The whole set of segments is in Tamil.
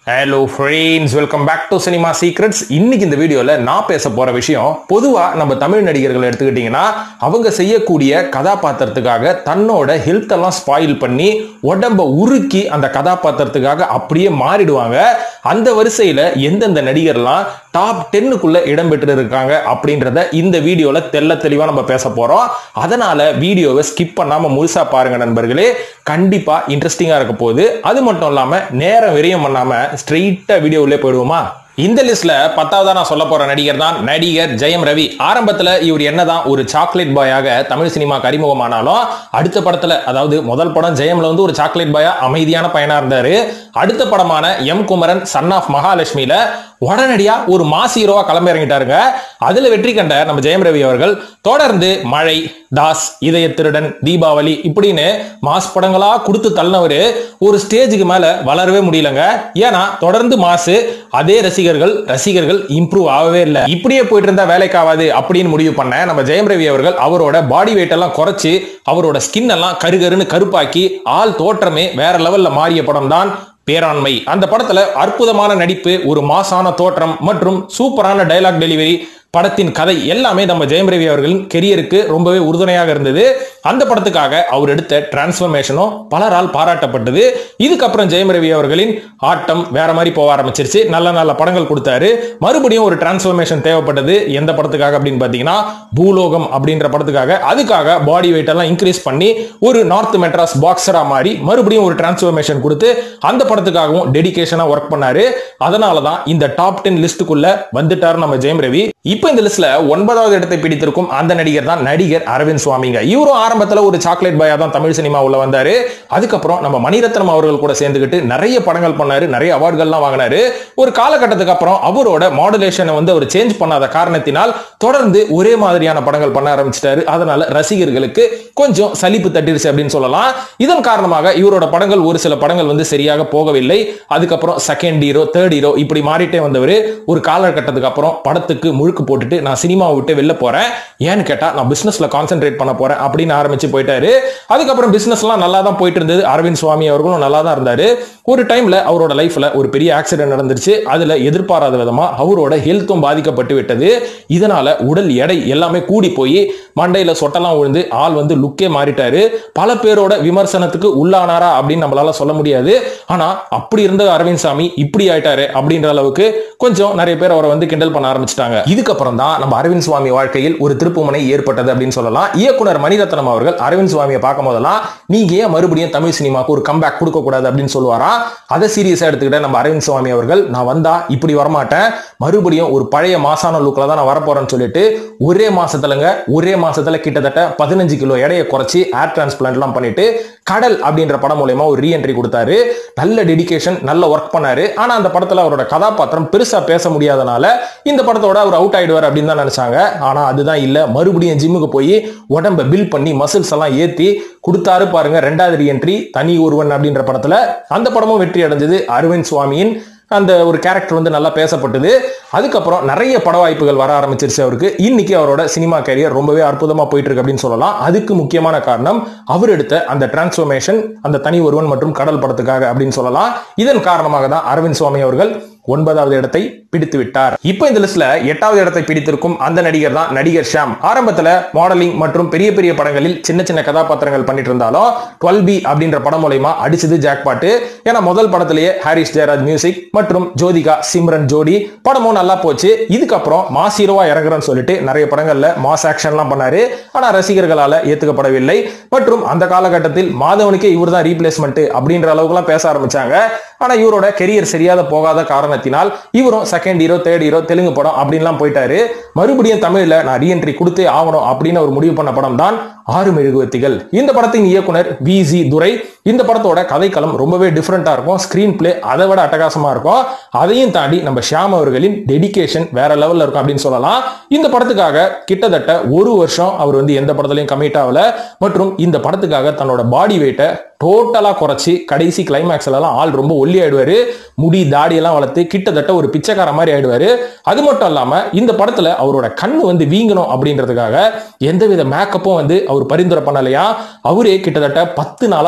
hello friends welcome back to cinema secrets இன்னைக்கு இந்த வீடியோல நான் பேச போற விஷயம் பொதுவா நம்ம தமிழ் நடிகர்களை எடுத்துக்கிட்டீங்கன்னா அவங்க செய்யக்கூடிய கதாபாத்திரத்துக்காக தன்னோட ஹெல்த் எல்லாம் ஸ்பாயில் பண்ணி உடம்ப உருக்கி அந்த கதாபாத்திரத்துக்காக அப்படியே மாறிடுவாங்க அந்த வரிசையில எந்தெந்த நடிகர்லாம் டாப் டென்னுக்குள்ள இடம் பெற்று இருக்காங்க அப்படின்றத இந்த வீடியோல தெள்ள தெளிவா நம்ம பேச போறோம் அதனால வீடியோவை ஸ்கிப் பண்ணாம முழுசா பாருங்க நண்பர்களே கண்டிப்பா இன்ட்ரெஸ்டிங்கா இருக்க போகுது அது மட்டும் இல்லாம நேரம் விரயம் பண்ணாம ஸ்ட்ரெயிட்டா வீடியோவிலே போயிடுவோமா இந்த லிஸ்ட்ல பத்தாவதா நான் சொல்ல போற நடிகர் தான் நடிகர் ஜெயம் ரவி ஆரம்பத்துல இவர் என்னதான் ஒரு சாக்லேட் பாயாக தமிழ் சினிமாக்கு அறிமுகமானாலும் அடுத்த படத்துல அதாவது முதல் படம் ஜெயம்ல வந்து ஒரு சாக்லேட் பாயா அமைதியான பையனா இருந்தாரு அடுத்த படமான எம் குமரன் சன் ஆஃப் மகாலட்சுமியில உடனடியா ஒரு மாஸ் ஹீரோவா கிளம்பி இறங்கிட்டாருங்க அதுல வெற்றி கண்ட நம்ம ஜெயம் ரவி அவர்கள் தொடர்ந்து மழை தாஸ் இதய திருடன் தீபாவளி இப்படின்னு மாஸ் படங்களா கொடுத்து தள்ளினவரு ஒரு ஸ்டேஜுக்கு மேல வளரவே முடியலங்க ஏன்னா தொடர்ந்து மாசு அதே ரசிகர்கள் ரசிகர்கள் இம்ப்ரூவ் ஆகவே இல்லை இப்படியே போயிட்டு இருந்தா வேலைக்கு ஆகாது அப்படின்னு முடிவு பண்ண நம்ம ஜெயம் ரவி அவர்கள் அவரோட பாடி வெயிட் எல்லாம் குறைச்சு அவரோட ஸ்கின் எல்லாம் கருகருன்னு கருப்பாக்கி ஆள் தோற்றமே வேற லெவல்ல மாறிய படம் தான் பேராண்மை அந்த படத்துல அற்புதமான நடிப்பு ஒரு மாசான தோற்றம் மற்றும் சூப்பரான டைலாக் டெலிவரி படத்தின் கதை எல்லாமே நம்ம ஜெயம் ரவி அவர்களின் கெரியருக்கு ரொம்பவே உறுதுணையாக இருந்தது அந்த படத்துக்காக அவர் எடுத்த டிரான்ஸ்ஃபர்மேஷனும் பலரால் பாராட்டப்பட்டது இதுக்கப்புறம் ஜெயம் ரவி அவர்களின் ஆட்டம் வேற மாதிரி போக ஆரம்பிச்சிருச்சு நல்ல நல்ல படங்கள் கொடுத்தாரு மறுபடியும் ஒரு டிரான்ஸ்ஃபர்மேஷன் தேவைப்பட்டது எந்த படத்துக்காக அப்படின்னு பாத்தீங்கன்னா பூலோகம் அப்படின்ற படத்துக்காக அதுக்காக பாடி வெயிட் எல்லாம் இன்க்ரீஸ் பண்ணி ஒரு நார்த் மெட்ராஸ் பாக்ஸரா மாறி மறுபடியும் ஒரு டிரான்ஸ்ஃபர்மேஷன் கொடுத்து அந்த படத்துக்காகவும் டெடிகேஷனா ஒர்க் பண்ணாரு அதனால தான் இந்த டாப் டென் லிஸ்ட்டுக்குள்ள வந்துட்டார் நம்ம ஜெயம் ரவி இப்போ இந்த லிஸ்ட்ல ஒன்பதாவது இடத்தை பிடித்திருக்கும் அந்த நடிகர் தான் நடிகர் அரவிந்த் சுவாமிங்க இவரும் ஆரம்பத்துல ஒரு சாக்லேட் பாயா தான் தமிழ் சினிமா உள்ள வந்தாரு அதுக்கப்புறம் நம்ம மணிரத்னம் அவர்கள் கூட சேர்ந்துக்கிட்டு நிறைய படங்கள் பண்ணாரு நிறைய அவார்டுகள்லாம் வாங்கினாரு ஒரு காலகட்டத்துக்கு அப்புறம் அவரோட மாடுலேஷனை வந்து அவர் சேஞ்ச் பண்ணாத காரணத்தினால் தொடர்ந்து ஒரே மாதிரியான படங்கள் பண்ண ஆரம்பிச்சிட்டாரு அதனால ரசிகர்களுக்கு கொஞ்சம் சலிப்பு தட்டிருச்சு அப்படின்னு சொல்லலாம் இதன் காரணமாக இவரோட படங்கள் ஒரு சில படங்கள் வந்து சரியாக போகவில்லை அதுக்கப்புறம் செகண்ட் ஹீரோ தேர்ட் ஹீரோ இப்படி மாறிட்டே வந்தவர் ஒரு காலகட்டத்துக்கு அப்புறம் படத்துக்கு முழுக்கு போட்டுட்டு நான் சினிமாவை விட்டு வெளில போறேன் ஏன்னு கேட்டா நான் பிசினஸ்ல கான்சென்ட்ரேட் பண்ண போறேன் அப்படின்னு ஆரம்பிச்சு போயிட்டாரு அதுக்கப்புறம் பிசினஸ்லாம் நல்லா தான் போயிட்டு இருந்தது அரவிந்த் சுவாமி அவர்களும் நல்லா தான் இருந்தாரு ஒரு டைம்ல அவரோட லைஃப்ல ஒரு பெரிய ஆக்சிடென்ட் நடந்துருச்சு அதுல எதிர்பாராத விதமா அவரோட ஹெல்த்தும் பாதிக்கப்பட்டு விட்டது இதனால உடல் எடை எல்லாமே கூடி போய் மண்டையில சொட்டெல்லாம் விழுந்து ஆள் வந்து லுக்கே மாறிட்டாரு பல பேரோட விமர்சனத்துக்கு உள்ளானாரா அப்படின்னு நம்மளால சொல்ல முடியாது ஆனா அப்படி இருந்த அரவிந்த் சாமி இப்படி ஆயிட்டாரு அப்படின்ற அளவுக்கு கொஞ்சம் நிறைய பேர் அவரை வந்து கிண்டல் பண்ண ஆரம்பிச்சிட்டாங்க இதுக்கப்புறம் தான் நம்ம அரவிந்த் சுவாமி வாழ்க்கையில் ஒரு திருப்புமுனை ஏற்பட்டது அப்படின்னு சொல்லலாம் இயக்குனர் மணிரத்னம் அவர்கள் அரவிந்த் சுவாமியை பார்க்கும் போதெல்லாம் நீங்க ஏன் மறுபடியும் தமிழ் சினிமாக்கு ஒரு கம்பேக் கொடுக்க கூடாது அப்படின்னு சொல்லுவாரா அதை சீரியஸா எடுத்துக்கிட்ட நம்ம அரவிந்த் சுவாமி அவர்கள் நான் வந்தா இப்படி வரமாட்டேன் மறுபடியும் ஒரு பழைய மாசான லுக்ல தான் நான் வரப்போறேன்னு சொல்லிட்டு ஒரே மாசத்துலங்க ஒரே மாசத்துல கிட்டத்தட்ட பதினஞ்சு கிலோ எடையை குறைச்சி ஏர் டிரான்ஸ்பிளான்ட் எல்லாம் பண்ணிட்டு கடல் அப்படின்ற படம் மூலயமா ஒரு ரீஎன்ட்ரி கொடுத்தாரு நல்ல டெடிகேஷன் நல்ல ஒர்க் பண்ணாரு ஆனா அந்த படத்துல அவரோட கதாபாத்திரம் பெருசா பேச முடியாதனால இந்த படத்தோட அவர் அவுட் ஆயிடுவார் அப்படின்னு தான் நினைச்சாங்க ஆனா அதுதான் இல்ல மறுபடியும் ஜிம்முக்கு போய் உடம்ப பில் பண்ணி மசில்ஸ் எல்லாம் ஏத்தி கொடுத்தாரு பாருங்க ரெண்டாவது ரீஎன்ட்ரி தனி ஒருவன் அப்படின்ற படத்துல அந்த படமும் வெற்றி அடைஞ்சது அரவிந்த் சுவாமியின் அந்த ஒரு கேரக்டர் வந்து நல்லா பேசப்பட்டது அதுக்கப்புறம் நிறைய பட வாய்ப்புகள் வர ஆரம்பிச்சிருச்சு அவருக்கு இன்னைக்கு அவரோட சினிமா கேரியர் ரொம்பவே அற்புதமா போயிட்டு இருக்கு அப்படின்னு சொல்லலாம் அதுக்கு முக்கியமான காரணம் அவர் எடுத்த அந்த டிரான்ஸ்ஃபர்மேஷன் அந்த தனி ஒருவன் மற்றும் கடல் படத்துக்காக அப்படின்னு சொல்லலாம் இதன் காரணமாக தான் அரவிந்த் சுவாமி அவர்கள் ஒன்பதாவது இடத்தை பிடித்து விட்டார் இப்போ இந்த லிஸ்ட்ல எட்டாவது இடத்தை பிடித்திருக்கும் அந்த நடிகர் தான் நடிகர் ஷாம் ஆரம்பத்துல மாடலிங் மற்றும் பெரிய பெரிய படங்களில் சின்ன சின்ன கதாபாத்திரங்கள் பண்ணிட்டு இருந்தாலும் டுவெல் பி அப்படின்ற படம் மூலயமா அடிச்சது ஜாக் பாட்டு ஏன்னா முதல் படத்திலேயே ஹாரிஸ் ஜெயராஜ் மியூசிக் மற்றும் ஜோதிகா சிம்ரன் ஜோடி படமும் நல்லா போச்சு இதுக்கப்புறம் மாஸ் ஹீரோவா இறங்குறேன்னு சொல்லிட்டு நிறைய படங்கள்ல மாஸ் ஆக்ஷன்லாம் பண்ணாரு ஆனா ரசிகர்களால ஏத்துக்கப்படவில்லை மற்றும் அந்த காலகட்டத்தில் மாதவனுக்கே இவர் தான் ரீப்ளேஸ்மெண்ட் அப்படின்ற அளவுக்குலாம் பேச ஆரம்பிச்சாங்க ஆனா இவரோட கெரியர் சரியாத போகாத காரணத்தினால் இவரும் second hero third hero Telugu படம் அப்படின்லாம் போயிட்டாரு மறுபடியும் தமிழ்ல நான் ரீஎன்ட்ரி கொடுத்தே ஆகணும் அப்படின்னு ஒரு முடிவு பண்ண படம் தான் ஆறு மெழுகுவத்திகள் இந்த படத்தின் இயக்குனர் வி ஜி துரை இந்த படத்தோட கதைக்களம் ரொம்பவே டிஃப்ரெண்டா இருக்கும் ஸ்கிரீன் பிளே அதை விட அட்டகாசமா இருக்கும் அதையும் தாண்டி நம்ம ஷியாம் அவர்களின் டெடிகேஷன் வேற லெவல்ல இருக்கும் அப்படின்னு சொல்லலாம் இந்த படத்துக்காக கிட்டத்தட்ட ஒரு வருஷம் அவர் வந்து எந்த படத்துலையும் கமிட் ஆகல மற்றும் இந்த படத்துக்காக தன்னோட பாடி வெயிட்டை டோட்டலா குறைச்சி கடைசி கிளைமேக்ஸ்ல எல்லாம் ஆள் ரொம்ப ஒல்லி ஆயிடுவாரு முடி தாடி எல்லாம் வளர்த்து கிட்டத்தட்ட ஒரு பிச்சைக்கார மாதிரி ஆயிடுவாரு அது மட்டும் இல்லாம இந்த படத்துல அவரோட கண்ணு வந்து வீங்கணும் அப்படின்றதுக்காக எந்தவித மேக்கப்பும் வந்து அவர் பரிந்துரை பண்ணலையா அவரே கிட்டத்தட்ட பத்து நாளா தூங்கலைங்களா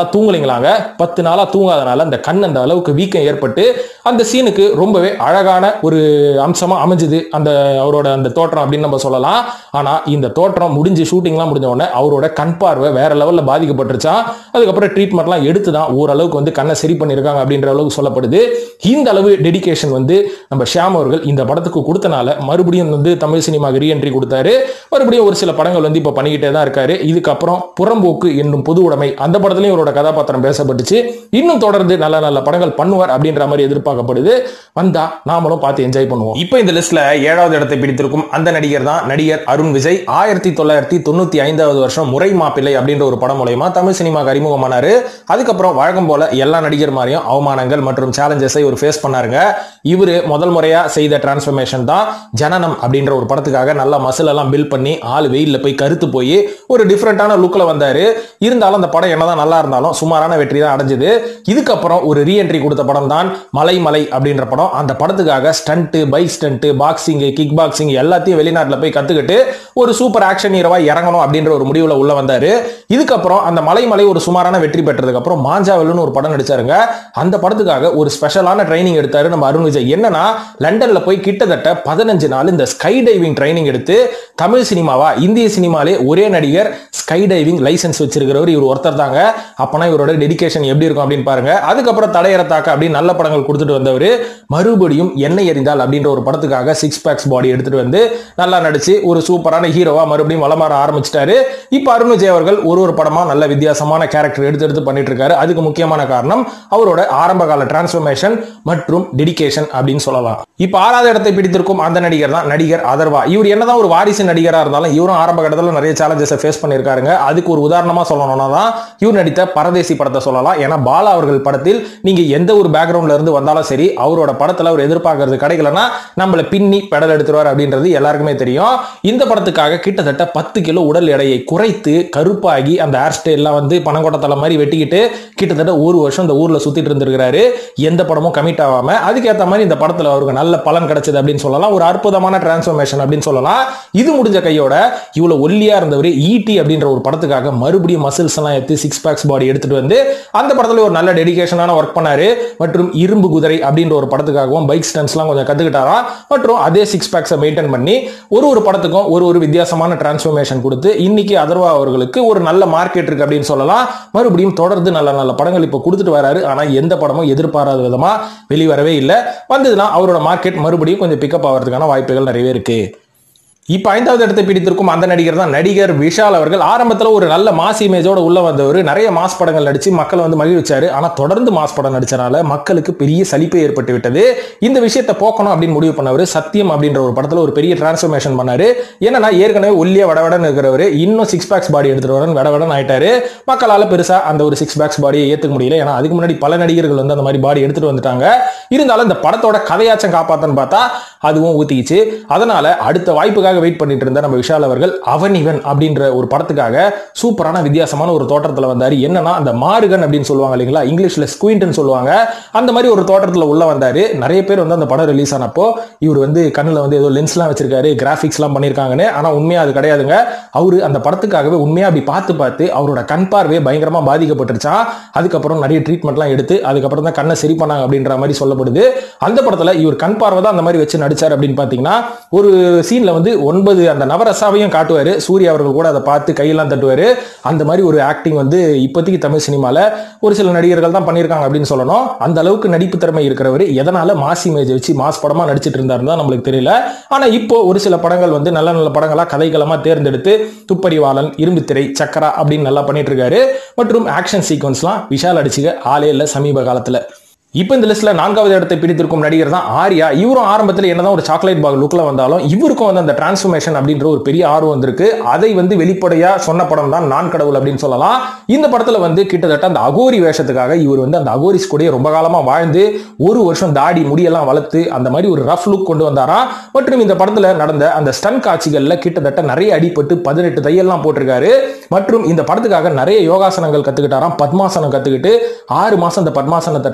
ஷூட்டிங்லாங்க பத்து நாளா தூங்காதனால அந்த கண் அந்த அளவுக்கு வீக்கம் ஏற்பட்டு அந்த சீனுக்கு ரொம்பவே அழகான ஒரு அம்சமா அமைஞ்சுது அந்த அவரோட அந்த தோற்றம் அப்படின்னு நம்ம சொல்லலாம் ஆனா இந்த தோற்றம் முடிஞ்சு ஷூட்டிங்லாம் முடிஞ்ச உடனே அவரோட கண் பார்வை வேற லெவல்ல பாதிக்கப்பட்டுருச்சான் அதுக்கப்புறம் ட்ரீட்மெண்ட்லாம் எடுத்து தான் ஓரளவுக்கு வந்து கண்ணை சரி பண்ணியிருக்காங்க அப்படின்ற அளவுக்கு சொல்லப்படுது இந்த அளவு டெடிகேஷன் வந்து நம்ம ஷியாம் அவர்கள் இந்த படத்துக்கு கொடுத்தனால மறுபடியும் வந்து தமிழ் சினிமாவுக்கு ரீஎன்ட்ரி கொடுத்தாரு மறுபடியும் ஒரு சில படங்கள் வந்து இப்போ பண்ணிக்கிட்டே தான் இருக்காரு இதுக்கப்புறம் புறம்போக்கு என்னும் பொது உடைமை அந்த படத்துலயும் இவரோட கதாபாத்திரம் பேசப்பட்டுச்சு இன்னும் தொடர்ந்து நல்ல நல்ல படங்கள் பண்ணுவார் அப்படின்ற மாதிரி எதிர்பார்க்கப்படுது வந்தா நாமளும் பார்த்து என்ஜாய் பண்ணுவோம் இப்போ இந்த லிஸ்ட்ல ஏழாவது இடத்தை பிடித்திருக்கும் அந்த நடிகர் தான் நடிகர் அருண் விஜய் ஆயிரத்தி தொள்ளாயிரத்தி தொண்ணூத்தி ஐந்தாவது வருஷம் முறை மாப்பிள்ளை அப்படின்ற ஒரு படம் மூலயமா தமிழ் சினிமாவுக்கு அறிமுகமானாரு அதுக்கப்புறம் வழக்கம் போல எல்லா நடிகர் மாதிரியும் அவமானங்கள் மற்றும் சேலஞ்சஸை ஒரு ஃபேஸ் பண்ணாருங்க இவரு முதல் முறையா செய்த டிரான்ஸ்ஃபர்மேஷன் தான் ஜனனம் அப்படின்ற ஒரு படத்துக்காக நல்லா மசில் எல்லாம் பில்ட் பண்ணி ஆள் வெயில்ல போய் கருத்து போய் ஒரு டிஃப்ரெண்டான லுக்ல வந்தாரு இருந்தாலும் அந்த படம் என்னதான் நல்லா இருந்தாலும் சுமாரான வெற்றி தான் அடைஞ்சது இதுக்கப்புறம் ஒரு ரீஎன்ட்ரி கொடுத்த படம் தான் மலை மலை அப்படின்ற படம் அந்த படத்துக்காக stunt bike stunt boxing kick boxing எல்லாத்தையும் வெளிநாட்டில் போய் கத்துக்கிட்டு ஒரு சூப்பர் ஆக்ஷன் ஹீரோவா இறங்கணும் அப்படின்ற ஒரு முடிவுல உள்ள வந்தாரு இதுக்கப்புறம் அந்த மலை மலை ஒரு சுமாரான வெற்றி பெற்றதுக்கு அப்புறம் மாஞ்சாவல்னு ஒரு படம் நடிச்சாருங்க அந்த படத்துக்காக ஒரு ஸ்பெஷலான ட்ரைனிங் எடுத்தாரு நம்ம அருண் விஜய் என்னன்னா லண்டன்ல போய் கிட்டத்தட்ட பதினஞ்சு நாள் இந்த ஸ்கை டைவிங் ட்ரைனிங் எடுத்து தமிழ் சினிமாவா இந்திய சினிமாலே ஒரே நடிகர் ஸ்கை டைவிங் லைசன்ஸ் வச்சிருக்கிறவர் இவர் ஒருத்தர் தாங்க அப்பனா இவரோட டெடிகேஷன் எப்படி இருக்கும் அப்படின்னு பாருங்க அதுக்கப்புறம் தடையறத்தாக்க அப்படின்னு நல்ல படங்கள் கொடுத்துட்டு வந்தவர் மறுபடியும் எண்ணெய் எறிந்தால் அப்படின்ற ஒரு படத்துக்காக சிக்ஸ் பேக்ஸ் பாடி எடுத்துட்டு வந்து நல்லா நடிச்சு ஒரு சூப்பரான ஹீரோவா மறுபடியும் வளம் வர ஆரம்பிச்சிட்டாரு இப்போ அருண் விஜய் அவர்கள் ஒரு ஒரு படமா நல்ல வித்தியாசமான கேரக்டர் எடுத்து எடுத்து பண்ணிட்டு இருக்காரு அதுக்கு முக்கியமான காரணம் அவரோட ஆரம்ப கால டிரான்ஸ்ஃபர்மேஷன் மற்றும் டெடிகேஷன் அப்படின்னு சொல்லலாம் இப்போ ஆறாவது இடத்தை பிடித்திருக்கும் அந்த நடிகர் தான் நடிகர் அதர்வா இவர் என்னதான் ஒரு வாரிசு நடிகரா இருந்தாலும் இவரும் ஆரம்ப கட்டத்தில் நிறைய சேலஞ்சஸை ஃபேஸ் பண்ணியிருக்காருங்க அதுக்கு ஒரு உதாரணமா சொல்லணும்னா தான் இவர் நடித்த பரதேசி படத்தை சொல்லலாம் ஏன்னா பாலா அவர்கள் படத்தில் நீங்க எந்த ஒரு பேக்ரவுண்ட்ல இருந்து வந்தாலும் சரி அவரோட படத்துல அவர் எதிர்பார்க்கறது கிடைக்கலன்னா நம்மள பின்னி பெடல் எடுத்துருவார் அப்படின்றது எல்லாருக்குமே தெரியும் இந்த படத்துக்காக கிட்டத்தட்ட பத்து கிலோ உடல் எடையை குறைத்து கருப்பாகி அந்த ஹேர் ஸ்டைல்லாம் வந்து பனங்கொட்டை தலை மாதிரி வெட்டிக்கிட்டு கிட்டத்தட்ட ஒரு வருஷம் இந்த ஊர்ல சுத்திட்டு இருந்திருக்கிறாரு எந்த படமும் கமிட் ஆகாம அதுக்கேற்ற மாதிரி இந்த படத்துல அவருக்கு நல்ல பலன் கிடைச்சது அப்படின்னு சொல்லலாம் ஒரு அற்புதமான டிரான்ஸ்ஃபர்மேஷன் அப்படின்னு சொல்லலாம் இது முடிஞ்ச கையோட இவ்வளவு ஒல்லியா இருந்தவர் ஈடி அப்படின்ற ஒரு படத்துக்காக மறுபடியும் மசில்ஸ் எல்லாம் எடுத்து சிக்ஸ் பேக்ஸ் பாடி எடுத்துட்டு வந்து அந்த படத்துல ஒரு நல்ல டெடிகேஷனான ஒர்க் பண்ணாரு மற்றும் இரும்பு குதிரை அப்படின்ற ஒரு படத்துக்காகவும் பைக் ஸ்டன்ஸ்லாம் கொஞ்சம் கத்துக்கிட்டாராம் மற்றும் அதே சிக்ஸ் பேக்ஸை மெயின்டைன் பண்ணி ஒரு ஒரு படத்துக்கும் ஒரு ஒரு வித்தியாசமான டிரான்ஸ்ஃபர்மேஷன் கொடுத்து இன்னைக்கு அதர்வா அவர்களுக்கு ஒரு நல்ல மார்க்கெட் இருக்கு அப்படின்னு சொல்லலாம் மறுபடியும் தொடர்ந்து நல்ல நல்ல படங்கள் இப்போ கொடுத்துட்டு வராரு ஆனா எந்த படமும் எதிர்பாராத விதமா வெளிவரவே இல்லை வந்ததுன்னா அவரோட மார்க்கெட் மறுபடியும் கொஞ்சம் பிக்கப் ஆகிறதுக்கான வாய்ப்புகள் நிறையவே இருக்கு இப்போ ஐந்தாவது இடத்தை பிடித்திருக்கும் அந்த நடிகர் தான் நடிகர் விஷால் அவர்கள் ஆரம்பத்தில் ஒரு நல்ல மாஸ் இமேஜோட உள்ள வந்தவர் நிறைய மாஸ் படங்கள் நடிச்சு மக்களை வந்து மகிழ்விச்சாரு ஆனால் தொடர்ந்து மாஸ் படம் நடிச்சனால மக்களுக்கு பெரிய சலிப்பு ஏற்பட்டு விட்டது இந்த விஷயத்தை போக்கணும் அப்படின்னு முடிவு பண்ணவர் சத்தியம் அப்படின்ற ஒரு படத்தில் ஒரு பெரிய டிரான்ஸ்ஃபர்மேஷன் பண்ணாரு என்னன்னா ஏற்கனவே ஒல்லியா வடவடன் இருக்கிறவர் இன்னும் சிக்ஸ் பேக்ஸ் பாடி எடுத்துட்டு வரன் வடவடன் ஆயிட்டாரு மக்களால் பெருசா அந்த ஒரு சிக்ஸ் பேக்ஸ் பாடியை ஏற்றுக்க முடியல ஏன்னா அதுக்கு முன்னாடி பல நடிகர்கள் வந்து அந்த மாதிரி பாடி எடுத்துட்டு வந்துட்டாங்க இருந்தாலும் இந்த படத்தோட கதையாச்சம் காப்பாத்தன்னு பார்த்தா அதுவும் ஊத்திக்கிச்சு அதனால அடுத்த வாய்ப்புக்காக வெயிட் பண்ணிட்டு இருந்த நம்ம விஷால் அவர்கள் அவன் இவன் அப்படின்ற ஒரு படத்துக்காக சூப்பரான வித்தியாசமான ஒரு தோற்றத்துல வந்தாரு என்னன்னா அந்த மாறுகன் அப்படின்னு சொல்லுவாங்க இல்லைங்களா இங்கிலீஷ்ல ஸ்குயின்ட்னு சொல்லுவாங்க அந்த மாதிரி ஒரு தோற்றத்துல உள்ள வந்தாரு நிறைய பேர் வந்து அந்த படம் ரிலீஸ் ஆனப்போ இவர் வந்து கண்ணுல வந்து ஏதோ லென்ஸ்லாம் வச்சிருக்காரு கிராஃபிக்ஸ்லாம் பண்ணியிருக்காங்கன்னு ஆனா உண்மையா அது கிடையாதுங்க அவரு அந்த படத்துக்காகவே உண்மையா அப்படி பார்த்து பார்த்து அவரோட கண் பார்வையே பயங்கரமா பாதிக்கப்பட்டுருச்சான் அதுக்கப்புறம் நிறைய ட்ரீட்மெண்ட்லாம் எடுத்து அதுக்கப்புறம் தான் கண்ணை சரி பண்ணாங்க அப்படின்ற மாதிரி சொல்லப்படுது அந்த படத்துல இவர் கண் பார்வை தான் அந்த மாதிரி வச்சு நடிச்சார் அப்படின்னு பாத்தீங்கன்னா ஒரு சீன்ல வந்து ஒன்பது அந்த நவரசாவையும் காட்டுவாரு சூர்யா அவர்கள் கூட அதை பார்த்து கையெல்லாம் தட்டுவாரு அந்த மாதிரி ஒரு ஆக்டிங் வந்து இப்போதைக்கு தமிழ் சினிமால ஒரு சில நடிகர்கள் தான் பண்ணியிருக்காங்க அப்படின்னு சொல்லணும் அந்த அளவுக்கு நடிப்பு திறமை இருக்கிறவர் எதனால மாஸ் இமேஜ் வச்சு மாஸ் படமா நடிச்சிட்டு இருந்தாருன்னு தான் நம்மளுக்கு தெரியல ஆனா இப்போ ஒரு சில படங்கள் வந்து நல்ல நல்ல படங்களா கதைக்களமா தேர்ந்தெடுத்து துப்பறிவாளன் இரும்புத்திரை சக்கரா அப்படின்னு நல்லா பண்ணிட்டு இருக்காரு மற்றும் ஆக்ஷன் சீக்வன்ஸ்லாம் விஷால் அடிச்சுக்க ஆளே இல்லை சமீப காலத்துல இப்போ இந்த லிஸ்ட்ல நான்காவது இடத்தை பிடித்திருக்கும் நடிகர் தான் ஆர்யா இவரும் ஆரம்பத்தில் என்னதான் ஒரு சாக்லேட் பாக் லுக்ல வந்தாலும் இவருக்கும் வந்து அந்த டிரான்ஸ்ஃபர்மேஷன் அப்படின்ற ஒரு பெரிய ஆர்வம் வந்திருக்கு அதை வந்து வெளிப்படையா சொன்ன படம் தான் நான் கடவுள் அப்படின்னு சொல்லலாம் இந்த படத்துல வந்து கிட்டத்தட்ட அந்த அகோரி வேஷத்துக்காக இவர் வந்து அந்த அகோரிஸ் கூட ரொம்ப காலமா வாழ்ந்து ஒரு வருஷம் தாடி முடியெல்லாம் வளர்த்து அந்த மாதிரி ஒரு ரஃப் லுக் கொண்டு வந்தாராம் மற்றும் இந்த படத்துல நடந்த அந்த ஸ்டன் காட்சிகள்ல கிட்டத்தட்ட நிறைய அடிபட்டு பதினெட்டு தையல்லாம் போட்டிருக்காரு மற்றும் இந்த படத்துக்காக நிறைய யோகாசனங்கள் கத்துக்கிட்டாராம் பத்மாசனம் கத்துக்கிட்டு ஆறு மாசம் அந்த பத்மாசனத்தை ட்ரைனிங் பண்ணி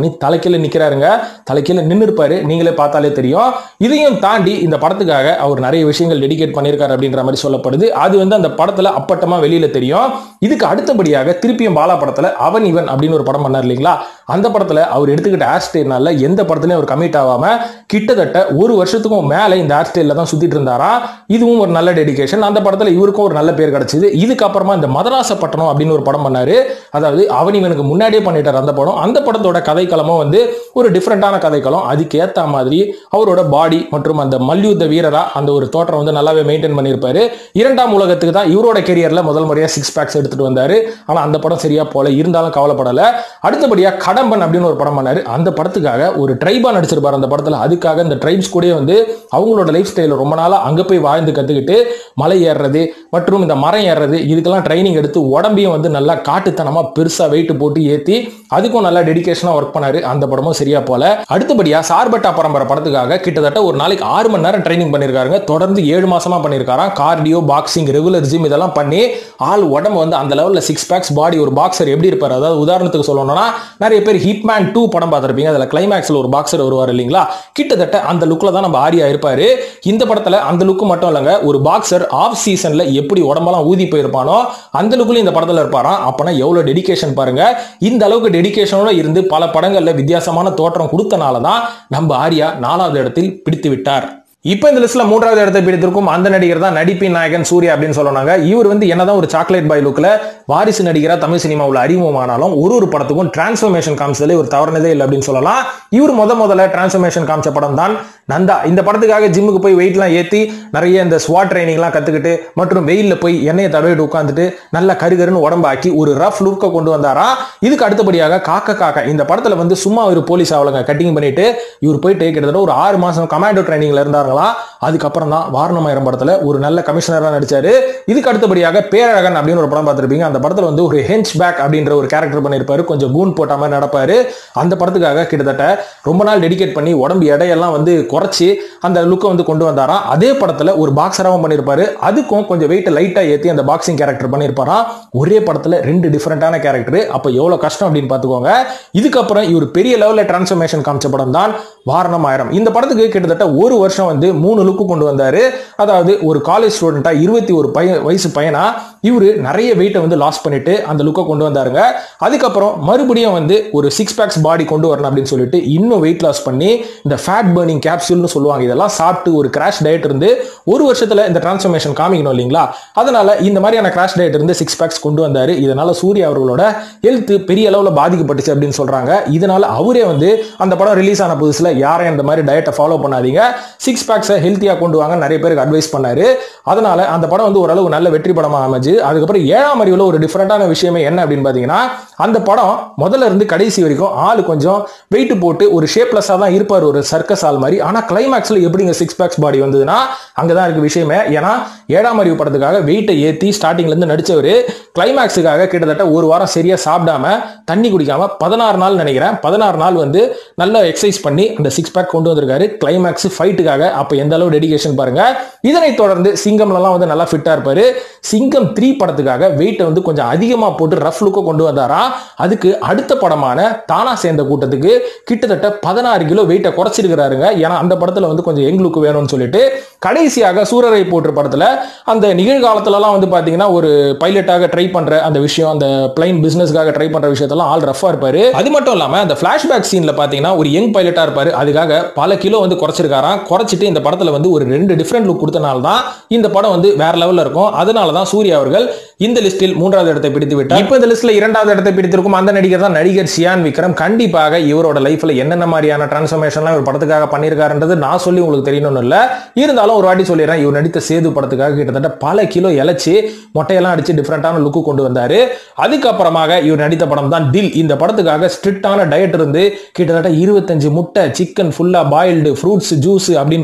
பண்ணி தலைக்கீழ நிக்கிறாருங்க தலைக்கீழ நின்று இருப்பாரு நீங்களே பார்த்தாலே தெரியும் இதையும் தாண்டி இந்த படத்துக்காக அவர் நிறைய விஷயங்கள் டெடிகேட் பண்ணியிருக்காரு அப்படின்ற மாதிரி சொல்லப்படுது அது வந்து அந்த படத்துல அப்பட்டமா வெளியில தெரியும் இதுக்கு அடுத்தபடியாக திருப்பியும் பாலா படத்துல அவன் இவன் அப்படின்னு ஒரு படம் பண்ணார் இல்லைங்களா அந்த படத்துல அவர் எடுத்துக்கிட்ட ஹேர் ஸ்டைல்னால எந்த படத்துலயும் அவர் கமிட் ஆகாம கிட்டத்தட்ட ஒரு வருஷத்துக்கும் மேல இந்த ஹேர் ஸ்டைல தான் சுத்திட்டு இருந்தாராம் இதுவும் ஒரு நல்ல டெடிகேஷன் அந்த படத்துல இவருக்கும் ஒரு நல்ல பேர் கிடைச்சது இதுக்கப்புறமா இந்த மதராசப்பட்டினம் அப்படின்னு ஒரு படம் பண்ணாரு அதாவது அவன் இவனுக்கு முன்னாடியே பண்ணிட்டார் அந்த படம் அந்த படத்தோட கதைக்களமும் வந்து ஒரு டிஃப்ரெண்டான கதைக்களம் அதுக்கு ஏத்த மாதிரி அவரோட பாடி மற்றும் அந்த மல்யுத்த வீரரா அந்த ஒரு தோற்றம் வந்து நல்லாவே மெயின்டைன் பண்ணியிருப்பாரு இரண்டாம் உலகத்துக்கு தான் இவரோட கெரியர்ல முதல் முறையா சிக்ஸ் பேக்ஸ் எடுத்துட்டு வந்தாரு ஆனா அந்த படம் சரியா போல இருந்தாலும் கவலைப்படல அடுத்தபடியா கடம்பன் அப்படின்னு ஒரு படம் பண்ணாரு அந்த படத்துக்காக ஒரு ட்ரைபா நடிச்சிருப்பாரு அந்த படத்துல அதுக்காக இந்த ட்ரைப்ஸ் கூட வந்து அவங்களோட லைஃப் ஸ்டைல ரொம்ப நாளா அங்க போய் வாழ்ந்து கத்துக்கிட்டு மலை ஏறுறது மற்றும் இந்த மரம் ஏறுறது இதுக்கெல்லாம் ட்ரைனிங் எடுத்து உடம்பையும் வந்து நல்லா காட்டுத்தனமா பெருசா வெயிட் போட்டு ஏத்தி அதுக்கும் நல்லா டெடிகேஷனா ஒர்க் பண்ணாரு அந்த படமும் சரியா போல அடுத்தபடியா சார்பட்டா பரம்பரை படத்துக்காக கிட்டத்தட்ட ஒரு நாளைக்கு ஆறு மணி நேரம் ட்ரைனிங் பண்ணிருக்காருங்க தொடர்ந்து ஏழு மாசமா பண்ணிருக்காராம் கார்டியோ பாக்ஸிங் ரெகுலர் ஜிம் இதெல்லாம் பண்ணி ஆள் உடம்பு வந்து அந்த லெவல்ல சிக்ஸ் பேக்ஸ் பாடி ஒரு பாக்ஸர் எப்படி இருப்பாரு அதாவது உதாரணத்துக்கு சொல்லணும்னா நிறைய பேர் ஹிட்மேன் டூ படம் பார்த்திருப்பீங்க அதுல கிளைமேக்ஸ்ல ஒரு பாக்ஸர் வருவார் இல்லைங்களா கிட்டத்தட்ட அந்த லுக்ல தான் நம்ம ஆரியா இருப்பாரு இந்த படத்துல அந்த லுக் மட்டும் இல்லைங்க ஒரு பாக்ஸர் ஆஃப் சீசன்ல எப்படி உடம்பெல்லாம் ஊதி போயிருப்பானோ அந்த லுக்ல இந்த படத்துல இருப்பாராம் அப்பனா எவ்வளவு டெடிகேஷன் பாருங்க இந்த அளவுக்கு டெடிகேஷனோட இருந்து பல படங்கள்ல வித்தியாசமான தோற்றம் கொடுத்தனால தான் நம்ம ஆரியா நாலாவது இடத்தில் பிடித்து விட்டார் இப்போ இந்த லிஸ்ட்ல மூன்றாவது இடத்தை பிடித்திருக்கும் அந்த நடிகர் தான் நடிப்பின் நாயகன் சூர்யா அப்படின்னு சொல்லுவாங்க இவர் வந்து என்னதான் ஒரு சாக்லேட் பாய் லுக்ல வாரிசு நடிகரா தமிழ் சினிமாவில் அறிமுகமானாலும் ஒரு ஒரு படத்துக்கும் டிரான்ஸ்ஃபர்மேஷன் காமிச்சதுல ஒரு தவறுனதே இல்லை அப்படின்னு சொல்லலாம் இவர் முத முதல்ல டிரான்ஸ்ஃபர்மேஷன் காமிச்ச படம் தான் நந்தா இந்த படத்துக்காக ஜிம்முக்கு போய் வெயிட்லாம் ஏற்றி நிறைய இந்த ஸ்வாட் ட்ரைனிங்லாம் கத்துக்கிட்டு மற்றும் வெயிலில் போய் எண்ணெயை தடவிட்டு உட்காந்துட்டு நல்லா கருகருன்னு உடம்பாக்கி ஒரு ரஃப் லுக்கை கொண்டு வந்தாரா இதுக்கு அடுத்தபடியாக காக்க காக்க இந்த படத்துல வந்து சும்மா ஒரு போலீஸ் ஆவலங்க கட்டிங் பண்ணிட்டு இவர் போயிட்டு கிட்டத்தட்ட ஒரு ஆறு மாசம் கமாண்டோ ட்ரைனிங்ல இருந்தாங்களா அதுக்கப்புறம் தான் வாரணமாயிரம் படத்துல ஒரு நல்ல கமிஷனரா நடிச்சாரு இதுக்கு அடுத்தபடியாக பேரழகன் அப்படின்னு ஒரு படம் பார்த்திருப்பீங்க அந்த படத்துல வந்து ஒரு ஹெஞ்ச் பேக் அப்படின்ற ஒரு கேரக்டர் பண்ணியிருப்பாரு கொஞ்சம் கூன் போட்ட மாதிரி நடப்பாரு அந்த படத்துக்காக கிட்டத்தட்ட ரொம்ப நாள் டெடிகேட் பண்ணி உடம்பு எடையெல்லாம் வந்து குறைச்சி அந்த லுக்கை வந்து கொண்டு வந்தாராம் அதே படத்துல ஒரு பாக்ஸராகவும் பண்ணியிருப்பாரு அதுக்கும் கொஞ்சம் வெயிட் லைட்டா ஏத்தி அந்த பாக்ஸிங் கேரக்டர் பண்ணியிருப்பாராம் ஒரே படத்துல ரெண்டு டிஃபரெண்டான கேரக்டர் அப்ப எவ்வளவு கஷ்டம் அப்படின்னு பாத்துக்கோங்க இதுக்கப்புறம் இவர் பெரிய லெவல்ல டிரான்ஸ்ஃபர்மேஷன் காமிச்ச படம் தான் வாரணம் ஆயிரம் இந்த படத்துக்கு கிட்டத்தட்ட ஒரு வருஷம் வந்து மூணு லுக்கு கொண்டு வந்தாரு அதாவது ஒரு காலேஜ் ஸ்டூடெண்டா இருபத்தி ஒரு பைய வயசு பையனா இவரு நிறைய வெயிட்டை வந்து லாஸ் பண்ணிட்டு அந்த லுக்கை கொண்டு வந்தாருங்க அதுக்கப்புறம் மறுபடியும் வந்து ஒரு சிக்ஸ் பேக்ஸ் பாடி கொண்டு வரணும் அப்படின்னு சொல்லிட்டு இன்னும் வெயிட் லாஸ் பண்ணி இந்த ஃபேட் பர்னிங் கேப்சூல்னு சொல்லுவாங்க இதெல்லாம் சாப்பிட்டு ஒரு கிராஷ் டயட் இருந்து ஒரு வருஷத்துல இந்த டிரான்ஸ்ஃபர்மேஷன் காமிக்கணும் இல்லைங்களா அதனால இந்த மாதிரியான கிராஷ் டயட் இருந்து சிக்ஸ் பேக்ஸ் கொண்டு வந்தாரு இதனால சூர்யா அவர்களோட ஹெல்த் பெரிய அளவுல பாதிக்கப்பட்டுச்சு அப்படின்னு சொல்றாங்க இதனால அவரே வந்து அந்த படம் ரிலீஸ் ஆன புதுசுல யாரையும் இந்த மாதிரி டயட்டை ஃபாலோ பண்ணாதீங்க சிக்ஸ் பேக்ஸை ஹெல்த்தியா கொண்டு வாங்க நிறைய பேருக்கு அட்வைஸ் பண்ணாரு அதனால அந்த படம் வந்து ஓரளவு நல்ல வெற்றி படமா அமைஞ்சு அதுக்கப்புறம் ஏழாம் அறிவுல ஒரு டிஃப்ரெண்டான விஷயமே என்ன அப்படின்னு பாத்தீங்கன்னா அந்த படம் முதல்ல இருந்து கடைசி வரைக்கும் ஆள் கொஞ்சம் வெயிட் போட்டு ஒரு ஷேப்லெஸ்ஸா தான் இருப்பார் ஒரு சர்க்கஸ் ஆள் மாதிரி ஆனா கிளைமேக்ஸ்ல எப்படிங்க சிக்ஸ் பேக்ஸ் பாடி வந்ததுன்னா அங்கதான் இருக்கு விஷயமே ஏன்னா ஏழாம் அறிவு படத்துக்காக வெயிட்டை ஏத்தி ஸ்டார்டிங்ல இருந்து நடிச்சவர் கிளைமேக்ஸுக்காக கிட்டத்தட்ட ஒரு வாரம் சரியா சாப்பிடாம தண்ணி குடிக்காம பதினாறு நாள் நினைக்கிறேன் பதினாறு நாள் வந்து நல்லா எக்ஸசைஸ் பண்ணி அந்த சிக்ஸ் பேக் கொண்டு வந்திருக்காரு கிளைமேக்ஸ் ஃபைட்டுக்காக அப்ப எந்த அளவு டெடிகேஷன் பாருங்க இதனைத் தொடர்ந்து சிங்கம்லாம் வந்து நல்லா ஃபிட்டா இருப்பாரு சிங்கம் த்ரீ படத்துக்காக வெயிட்டை வந்து கொஞ்சம் அதிகமா போட்டு ரஃப் லுக்கை கொண்டு வந்தாரா அதுக்கு அடுத்த படமான தானா சேர்ந்த கூட்டத்துக்கு கிட்டத்தட்ட பதினாறு கிலோ வெயிட்டை குறைச்சிருக்கிறாருங்க ஏன்னா அந்த படத்துல வந்து கொஞ்சம் யங் லுக் வேணும்னு சொல்லிட்டு கடைசியாக சூரரை போற்று படத்துல அந்த நிகழ்காலத்துலலாம் வந்து பாத்தீங்கன்னா ஒரு பைலட்டாக ட்ரை பண்ற அந்த விஷயம் அந்த பிளைன் பிசினஸ்க்காக ட்ரை பண்ற விஷயத்தெல்லாம் ஆள் ரஃபா இருப்பாரு அது மட்டும் இல்லாம அந்த பிளாஷ்பேக் சீன்ல பாத்தீங்கன்னா ஒரு யங் பைலட்டா இருப்பாரு அதுக்காக பல கிலோ வந்து குறைச்சிருக்காராம் குறைச்சிட்டு இந்த படத்துல வந்து ஒரு ரெண்டு டிஃப்ரெண்ட் லுக் கொடுத்தனால தான் இந்த படம் வந்து வேற லெவல்ல இருக்கும் அதனால தான் சூர்யா அவர்கள் இந்த லிஸ்டில் மூன்றாவது இடத்தை பிடித்து விட்டார் இப்போ இந்த லிஸ்ட்ல இரண்டாவது இடத்தை பிடித்திருக்கும் அந்த நடிகர் தான் நடிகர் சியான் விக்ரம் கண்டிப்பாக இவரோட லைஃப்ல என்னென்ன மாதிரியான டிரான்ஸ்ஃபர்மேஷன்லாம் இவர் படத்துக்காக பண்ணியிருக்காருன்றது நான் சொல்லி உங்களுக்கு தெரியணும்னு இல்ல இருந்தாலும் ஒரு வாட்டி சொல்லிடுறேன் இவர் நடித்த சேது படத்துக்காக கிட்டத்தட்ட பல கிலோ இழைச்சி மொட்டையெல்லாம் அடிச்சு டிஃப்ரெண்டான லுக்கு கொண்டு வந்தாரு அதுக்கப்புறமாக இவர் நடித்த படம் தான் டில் இந்த படத்துக்காக ஸ்ட்ரிக்டான டயட் இருந்து கிட்டத்தட்ட இருபத்தஞ்சு முட்டை சிக்கன் ஃபுல்லா பாயில்டு ஃப்ரூட்ஸ் ஜூஸ் அப்படின்னு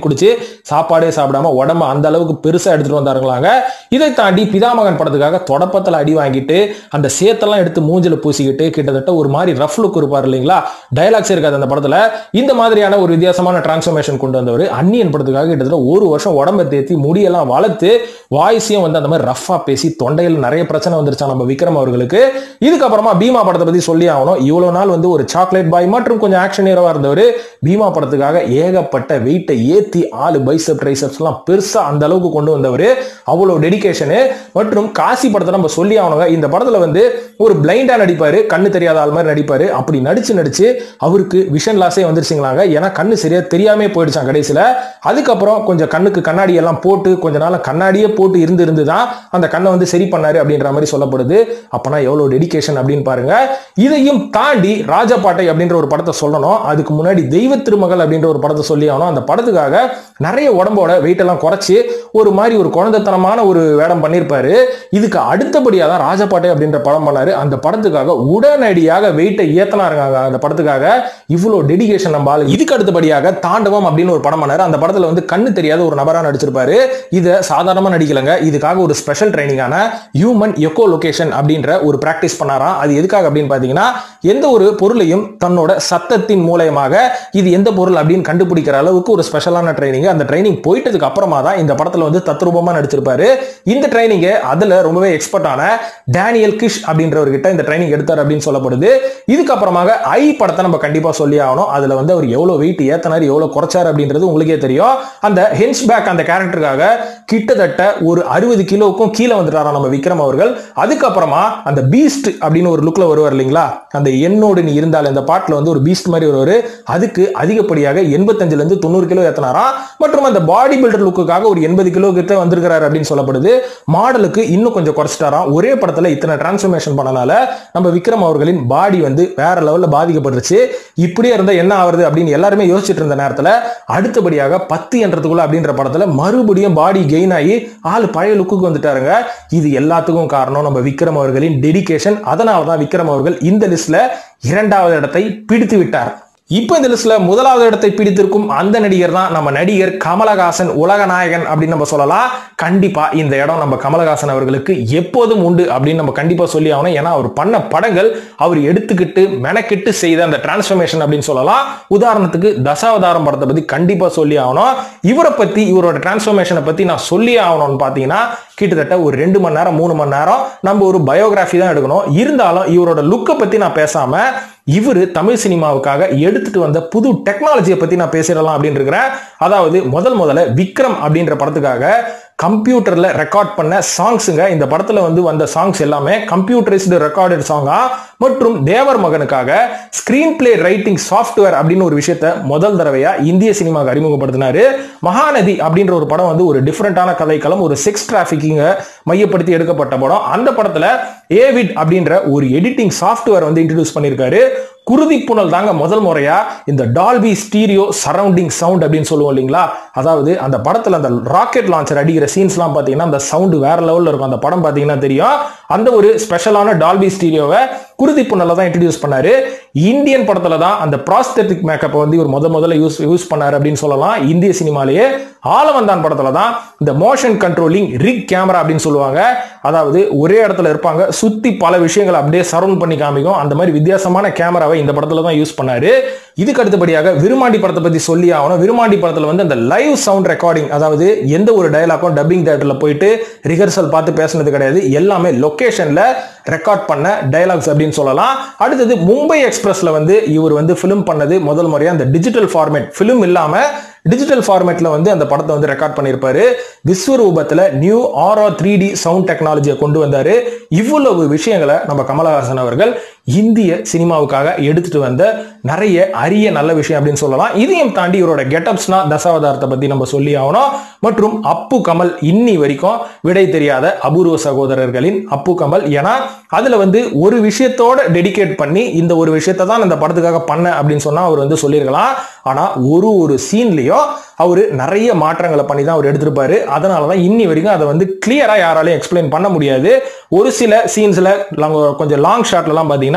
குடிச்சு சாப்பாடே சாப்பிடாம உடம்ப அந்த அளவுக்கு பெருசா எடுத்துட்டு வந்தாருங்களாங்க இதை தாண்டி பிதாமகன் படத்துக்காக தொடப்பத்துல அடி வாங்கிட்டு அந்த சேத்தெல்லாம் எடுத்து மூஞ்சில பூசிக்கிட்டு கிட்டத்தட்ட ஒரு மாதிரி ரஃப் லுக் இருப்பார் இல்லைங்களா டயலாக்ஸ் இருக்காது அந்த படத்துல இந்த மாதிரியான ஒரு வித்தியாசமான டிரான்ஸ்ஃபர்மேஷன் கொண்டு வந்தவர் அந்நியன் படத்துக்காக கிட்டத்தட்ட ஒரு வருஷம் உடம்பை தேத்தி முடியெல்லாம் வளர்த்து வாய்ஸையும் வந்து அந்த மாதிரி ரஃபா பேசி தொண்டையில் நிறைய பிரச்சனை வந்துருச்சா நம்ம விக்ரம் அவர்களுக்கு இதுக்கப்புறமா பீமா படத்தை பத்தி சொல்லி ஆகணும் இவ்வளவு நாள் வந்து ஒரு சாக்லேட் பாய் மற்றும் கொஞ்சம் ஆக்ஷன் ஹீரோவா இருந்தவர் பீமா படத்துக்காக ஏகப்பட்ட வெயிட்டை ஏத்தி ஆளு பைசப் ட்ரைசப்ஸ் எல்லாம் பெருசா அந்த அளவுக்கு கொண்டு வந்தவர் அவ்வளவு டெடிகேஷனு மற்றும் காசி படத்தை நம்ம சொல்லி ஆகணுங்க இந்த படத்துல வந்து ஒரு பிளைண்டா நடிப்பாரு கண்ணு தெரியாத ஆள் மாதிரி நடிப்பாரு அப்படி நடிச்சு நடிச்சு அவருக்கு விஷன் லாஸே வந்துருச்சுங்களாங்க ஏன்னா கண்ணு சரியா தெரியாமே போயிடுச்சான் கடைசியில அதுக்கப்புறம் கொஞ்சம் கண்ணுக்கு கண்ணாடி எல்லாம் போட்டு கொஞ்ச நாள் கண்ணாடியே போட்டு இருந்து இருந்து தான் அந்த கண்ணை வந்து சரி பண்ணாரு அப்படின்ற மாதிரி சொல்லப்படுது அப்பனா எவ்வளவு டெடிகேஷன் அப்படின்னு பாருங்க இதையும் தாண்டி ராஜபாட்டை அப்படின்ற ஒரு படத்தை சொல்லணும் அதுக்கு முன்னாடி தெய்வ திருமகள் அப்படின்ற ஒரு படத்தை சொல்லி ஆகணும் அந்த படத்துக்காக நிறைய உடம்போட வெயிட் எல்லாம் குறைச்சி ஒரு மாதிரி ஒரு குழந்தைத்தனமான ஒரு வேடம் பண்ணியிருப்பாரு இதுக்கு அடுத்தபடியாக தான் ராஜபாட்டை அப்படின்ற படம் பண்ணாரு அந்த படத்துக்காக உடனடியாக வெயிட்டை ஏத்தனாருங்க அந்த படத்துக்காக இவ்வளோ டெடிகேஷன் நம்ம ஆளு இதுக்கு அடுத்தபடியாக தாண்டவம் அப்படின்னு ஒரு படம் பண்ணாரு அந்த படத்துல வந்து கண்ணு தெரியாத ஒரு நபரா நடிச்சிருப்பாரு இதை சாதாரணமா நடிக்கலங்க இதுக்காக ஒரு ஸ்பெஷல் ட்ரைனிங்கான ஹியூமன் எக்கோ லொகேஷன் அப்படின்ற ஒரு பிராக்டிஸ் பண்ணாராம் அது எதுக்காக அப்படின்னு பாத்தீங்கன்னா எந்த ஒரு பொருளையும் தன்னோட சத்தத்தின் மூலயமாக இது எந்த பொருள் அப்படின்னு கண்டுபிடிக்கிற அளவுக்கு ஒரு ஸ்பெஷலான ட்ரைனிங் அந்த ட்ரைனிங் போயிட்டதுக்கு அப்புறமா தான் இந்த படத்துல வந்து தத்ரூபமா நடிச்சிருப்பாரு இந்த ட்ரைனிங்கை அதுல ரொம்பவே எக்ஸ்பர்ட்டான டேனியல் கிஷ் அப்படின்றவர்கிட்ட இந்த ட்ரைனிங் எடுத்தார் அப்படின்னு சொல்லப்படுது இதுக்கப்புறமாக ஐ படத்தை நம்ம கண்டிப்பா சொல்லி ஆகணும் அதுல வந்து அவர் எவ்வளவு வெயிட் ஏத்தனாரு எவ்வளவு குறைச்சாரு அப்படின்றது உங்களுக்கே தெரியும் அந்த ஹென்ச் பேக் அந்த கேரக்டருக்காக கிட்டத்தட்ட ஒரு அறுபது கிலோவுக்கும் கீழே வந்துட்டாராம் நம்ம விக்ரம் அவர்கள் அதுக்கப்புறமா அந்த பீஸ்ட் அப்படின்னு ஒரு லுக்ல வருவார் இல்லைங்களா அந்த எண்ணோடு நீ இருந்தால் இந்த பாட்டுல வந்து ஒரு பீஸ்ட் மாதிரி வருவாரு அதுக்கு அதிகப்படியாக எண்பத்தஞ்சுல இருந்து தொண்ணூறு கிலோ ஏத்தனாராம் மற்றும் அந்த பாடி பில்டர் லுக்குக்காக ஒரு எண்பது கிலோ கிட்ட வந்திருக்கிறாரு அப்படின்னு சொல்லப்படுது மாடலுக்கு இன்னும் கொஞ்சம் குறைச்சிட்டாராம் ஒரே படத்துல இத்தனை டிரான்ஸ்ஃபர்மேஷன் பண்ணனால நம்ம விக்ரம் அவர்களின் பாடி வந்து வேற லெவல்ல பாதிக்கப்பட்டுருச்சு இப்படியே இருந்தா என்ன ஆகுறது அப்படின்னு எல்லாருமே யோசிச்சுட்டு இருந்த நேரத்துல அடுத்தபடியாக பத்து என்றதுக்குள்ள அப்படின்ற படத்துல மறுபடியும் பாடி கெயின் ஆகி ஆள் பழைய லுக்குக்கு வந்துட்டாருங்க இது எல்லாத்துக்கும் காரணம் நம்ம விக்ரம் அவர்களின் டெடிகேஷன் அதனால தான் விக்ரம் அவர்கள் இந்த லிஸ்ட்ல இரண்டாவது இடத்தை பிடித்து விட்டார் இப்போ இந்த லிஸ்ட்ல முதலாவது இடத்தை பிடித்திருக்கும் அந்த நடிகர் தான் நம்ம நடிகர் கமலஹாசன் உலக நாயகன் அப்படின்னு நம்ம சொல்லலாம் கண்டிப்பா இந்த இடம் நம்ம கமலஹாசன் அவர்களுக்கு எப்போதும் உண்டு அப்படின்னு நம்ம கண்டிப்பா சொல்லி ஆகணும் ஏன்னா அவர் பண்ண படங்கள் அவர் எடுத்துக்கிட்டு மெனக்கிட்டு செய்த அந்த டிரான்ஸ்ஃபர்மேஷன் அப்படின்னு சொல்லலாம் உதாரணத்துக்கு தசாவதாரம் படத்தை பத்தி கண்டிப்பா சொல்லி ஆகணும் இவரை பத்தி இவரோட டிரான்ஸ்ஃபர்மேஷனை பத்தி நான் சொல்லி ஆகணும்னு பாத்தீங்கன்னா கிட்டத்தட்ட ஒரு ரெண்டு மணி நேரம் மூணு மணி நேரம் நம்ம ஒரு பயோகிராஃபி தான் எடுக்கணும் இருந்தாலும் இவரோட லுக்கை பத்தி நான் பேசாம இவர் தமிழ் சினிமாவுக்காக எடுத்துட்டு வந்த புது டெக்னாலஜியை பத்தி நான் பேசிடலாம் அப்படின்னு இருக்கிறேன் அதாவது முதல் முதல்ல விக்ரம் அப்படின்ற படத்துக்காக கம்ப்யூட்டர்ல ரெக்கார்ட் பண்ண சாங்ஸுங்க இந்த படத்துல வந்து வந்த சாங்ஸ் எல்லாமே கம்ப்யூட்டரைஸ்டு ரெக்கார்டட் சாங்கா மற்றும் தேவர் மகனுக்காக ஸ்கிரீன் பிளே ரைட்டிங் சாஃப்ட்வேர் அப்படின்னு ஒரு விஷயத்த முதல் தடவையா இந்திய சினிமாவுக்கு அறிமுகப்படுத்தினாரு மகாநதி அப்படின்ற ஒரு படம் வந்து ஒரு டிஃப்ரெண்டான கதைக்களம் ஒரு செக்ஸ் டிராபிக்கிங்க மையப்படுத்தி எடுக்கப்பட்ட படம் அந்த படத்துல ஏவிட் அப்படின்ற ஒரு எடிட்டிங் சாஃப்ட்வேர் வந்து இன்ட்ரடியூஸ் பண்ணியிருக்காரு குருதி புனல் தாங்க முதல் முறையா இந்த டால்பி ஸ்டீரியோ சரௌண்டிங் சவுண்ட் அப்படின்னு சொல்லுவோம் இல்லைங்களா அதாவது அந்த படத்துல அந்த ராக்கெட் லான்ச்சர் அடிக்கிற சீன்ஸ்லாம் பார்த்தீங்கன்னா அந்த சவுண்டு வேற லெவல்ல இருக்கும் அந்த படம் பார்த்தீங்கன்னா தெரியும் அந்த ஒரு ஸ்பெஷலான டால்பி ஸ்டீரியோவை குருதி புனல்ல தான் இன்ட்ரடியூஸ் பண்ணாரு இந்தியன் படத்துல தான் அந்த ப்ராஸ்தெட்டிக் மேக்கப்பை வந்து இவர் முத முதல்ல யூஸ் யூஸ் பண்ணாரு அப்படின்னு சொல்லலாம் இந்திய சினிமாலேயே ஆலவந்தான் படத்துல தான் இந்த மோஷன் கண்ட்ரோலிங் ரிக் கேமரா அப்படின்னு சொல்லுவாங்க அதாவது ஒரே இடத்துல இருப்பாங்க சுத்தி பல விஷயங்களை அப்படியே சரௌண்ட் பண்ணி காமிக்கும் அந்த மாதிரி வித்தியாசமான கேமராவை இந்த படத்துல தான் யூஸ் பண்ணாரு இதுக்கு அடுத்தபடியாக விருமாண்டி படத்தை பத்தி சொல்லி ஆகணும் விருமாண்டி படத்துல வந்து அந்த லைவ் சவுண்ட் ரெக்கார்டிங் அதாவது எந்த ஒரு டயலாக்கும் டப்பிங் தேட்டர்ல போயிட்டு ரிஹர்சல் பார்த்து பேசுனது கிடையாது எல்லாமே லொகேஷன்ல ரெக்கார்ட் பண்ண டயலாக்ஸ் அப்படின்னு சொல்லலாம் அடுத்தது மும்பை எக்ஸ்பிரஸ்ல வந்து இவர் வந்து ஃபிலிம் பண்ணது முதல் முறையா அந்த டிஜிட்டல் ஃபார்மேட் ஃபிலிம் இல்லாம டிஜிட்டல் ஃபார்மேட்ல வந்து அந்த படத்தை வந்து ரெக்கார்ட் பண்ணியிருப்பாரு விஸ்வரூபத்துல new Auro three D sound டெக்னாலஜியை கொண்டு வந்தாரு இவ்வளவு விஷயங்களை நம்ம கமலஹாசன் அவர்கள் இந்திய சினிமாவுக்காக எடுத்துட்டு வந்த நிறைய அரிய நல்ல விஷயம் அப்படின்னு சொல்லலாம் இதையும் தாண்டி இவரோட கெட்டப்ஸ்னா தசாவதாரத்தை பத்தி நம்ம சொல்லி ஆகணும் மற்றும் அப்பு கமல் இன்னி வரைக்கும் விடை தெரியாத அபூர்வ சகோதரர்களின் அப்பு கமல் ஏன்னா அதுல வந்து ஒரு விஷயத்தோட டெடிகேட் பண்ணி இந்த ஒரு விஷயத்தை தான் இந்த படத்துக்காக பண்ண அப்படின்னு சொன்னா அவர் வந்து சொல்லியிருக்கலாம் ஆனா ஒரு ஒரு சீன்லயும் அவரு நிறைய மாற்றங்களை பண்ணி தான் அவர் எடுத்திருப்பாரு அதனால தான் இன்னி வரைக்கும் அதை வந்து கிளியரா யாராலையும் எக்ஸ்பிளைன் பண்ண முடியாது ஒரு சில சீன்ஸ்ல கொஞ்சம் லாங் ஷாட்லலாம் பார்த்தீங்கன்னா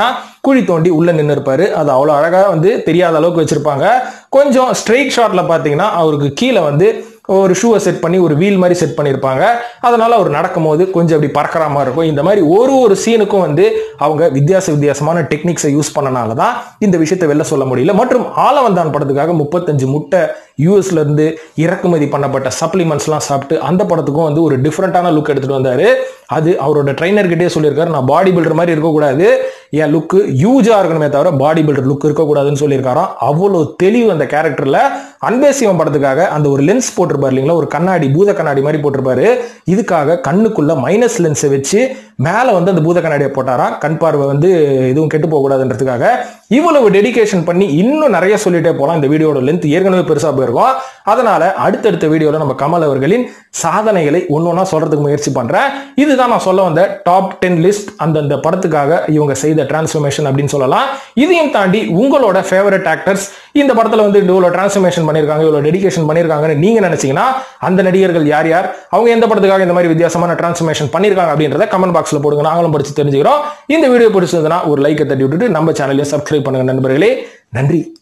பார்த்தீங்கன்னா குழி தோண்டி உள்ள நின்று இருப்பாரு அது அவ்வளோ அழகாக வந்து தெரியாத அளவுக்கு வச்சிருப்பாங்க கொஞ்சம் ஸ்ட்ரெயிட் ஷாட்ல பார்த்தீங்கன்னா அவருக்கு கீழே வந்து ஒரு ஷூவை செட் பண்ணி ஒரு வீல் மாதிரி செட் பண்ணியிருப்பாங்க அதனால அவர் நடக்கும்போது கொஞ்சம் அப்படி பறக்கிற மாதிரி இருக்கும் இந்த மாதிரி ஒரு ஒரு சீனுக்கும் வந்து அவங்க வித்தியாச வித்தியாசமான டெக்னிக்ஸை யூஸ் பண்ணனால தான் இந்த விஷயத்தை வெளில சொல்ல முடியல மற்றும் ஆலவந்தான் படத்துக்காக முப்பத்தஞ்சு முட்டை யூஎஸ்ல இருந்து இறக்குமதி பண்ணப்பட்ட சப்ளிமெண்ட்ஸ்லாம் சாப்பிட்டு அந்த படத்துக்கும் வந்து ஒரு டிஃப்ரெண்டான லுக் எடுத்துட்டு வந்தாரு அது அவரோட ட்ரைனர்கிட்டே சொல்லியிருக்காரு நான் பாடி பில்டர் மாதிரி இருக்கக்கூடாது என் லுக்கு யூஜா இருக்கணுமே தவிர பாடி பில்டர் லுக் இருக்கக்கூடாதுன்னு சொல்லியிருக்காராம் அவ்வளோ தெளிவு அந்த கேரக்டர்ல அன்பேசிவம் படத்துக்காக அந்த ஒரு லென்ஸ் போட்டிருப்பாரு இல்லைங்களா ஒரு கண்ணாடி பூத கண்ணாடி மாதிரி போட்டிருப்பாரு இதுக்காக கண்ணுக்குள்ள மைனஸ் லென்ஸை வச்சு மேலே வந்து அந்த பூத கண்ணாடியை போட்டாராம் கண் பார்வை வந்து எதுவும் கெட்டு போகக்கூடாதுன்றதுக்காக இவ்வளவு டெடிகேஷன் பண்ணி இன்னும் நிறைய சொல்லிட்டே போகலாம் இந்த வீடியோட லென்த் ஏற்கனவே பெருசாக போயிருக்கும் அதனால அடுத்தடுத்த வீடியோவில் நம்ம கமல் அவர்களின் சாதனைகளை ஒன்று ஒன்றா சொல்றதுக்கு முயற்சி பண்றேன் இதுதான் நான் சொல்ல வந்த டாப் டென் லிஸ்ட் அந்தந்த படத்துக்காக இவங்க செய்த டிரான்ஸ்ஃபர்மேஷன் அப்படின்னு சொல்லலாம் இதையும் தாண்டி உங்களோட ஃபேவரட் ஆக்டர்ஸ் இந்த படத்துல வந்து இவ்வளோ டிரான்ஸ்ஃபர்மேஷன் பண்ணியிருக்காங்க இவ்வளோ டெடிகேஷன் பண்ணியிருக்காங்கன்னு நீங்க நினைச்சீங்கன்னா அந்த நடிகர்கள் யார் யார் அவங்க எந்த படத்துக்காக இந்த மாதிரி வித்தியாசமான டிரான்ஸ்ஃபர்மேஷன் பண்ணியிருக்காங்க அப்படின்றத கமெண்ட் பாக்ஸ்ல போடுங்க நாங்களும் படிச்சு தெரிஞ்சுக்கிறோம் இந்த வீடியோ பிடிச்சதுன்னா ஒரு லைக்கை தட்டி விட்டுட்டு நம்ம சேனலையும் சப்ஸ்கிரைப் பண்ணுங்க நண்பர்களே நன்றி